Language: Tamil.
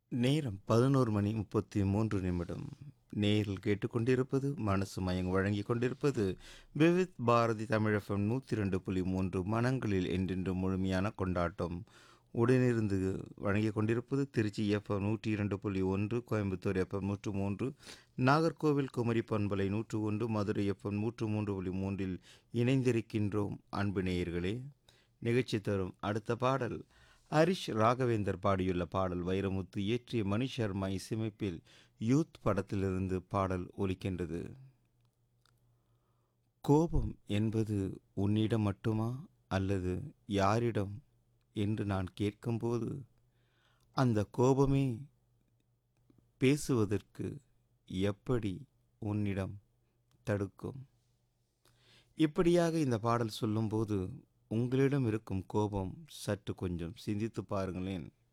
நேரம் பதினோரு மணி முப்பத்தி மூன்று நிமிடம் நேரில் கேட்டுக்கொண்டிருப்பது மனசு மயங்க வழங்கிக் கொண்டிருப்பது விவித் பாரதி தமிழகம் நூற்றி ரெண்டு புள்ளி மூன்று மனங்களில் என்றென்று முழுமையான கொண்டாட்டம் உடனிருந்து வழங்கிக் கொண்டிருப்பது திருச்சி எஃப்எம் நூற்றி இரண்டு புள்ளி ஒன்று கோயம்புத்தூர் எஃப்எம் நூற்று மூன்று நாகர்கோவில் குமரி பண்பலை நூற்று ஒன்று மதுரை எஃப்எம் நூற்று மூன்று புள்ளி மூன்றில் இணைந்திருக்கின்றோம் அன்பு நேயர்களே நிகழ்ச்சி தரும் அடுத்த பாடல் ஹரிஷ் ராகவேந்தர் பாடியுள்ள பாடல் வைரமுத்து இயற்றிய மணி சர்மா இசையமைப்பில் யூத் படத்திலிருந்து பாடல் ஒலிக்கின்றது கோபம் என்பது உன்னிடம் மட்டுமா அல்லது யாரிடம் என்று நான் கேட்கும்போது அந்த கோபமே பேசுவதற்கு எப்படி உன்னிடம் தடுக்கும் இப்படியாக இந்த பாடல் சொல்லும்போது உங்களிடம் இருக்கும் கோபம் சற்று கொஞ்சம் சிந்தித்து பாருங்களேன்